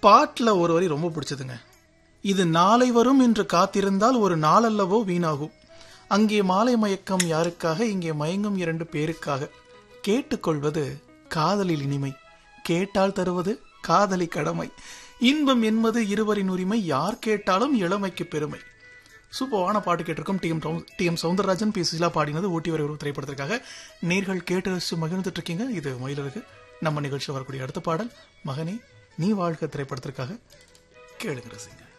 பாட்டுல ஒரு வரி ரொம்ப பிடிச்சதுங்க இது நாளை வரும் என்று காத்திருந்தால் ஒரு நாளல்லவோ வீணாகும் அங்கே மாலை மயக்கம் யாருக்காக இங்கே மயங்கும் இரண்டு பேருக்காக கேட்டுக்கொள்வது காதலில் இனிமை கேட்டால் தருவது காதலி கடமை இன்பம் என்பது இருவரின் உரிமை யார் கேட்டாலும் இளமைக்கு பெருமை சூப்பரான பாட்டு கேட்டிருக்கோம் T M T M Soundararajan P Susheela பாடினது ஊட்டி வரை ஒரு திரைப்படத்திற்காக நேர்கள் கேட்டு ரசிச்சு மகிழ்ந்துட்டு இருக்கீங்க இது மயிலருக்கு நம்ம நிகழ்ச்சியில் வரக்கூடிய அடுத்த பாடல் மகனே நீ வாழ்க திரைப்படத்திற்காக கேளுங்க ரசிங்க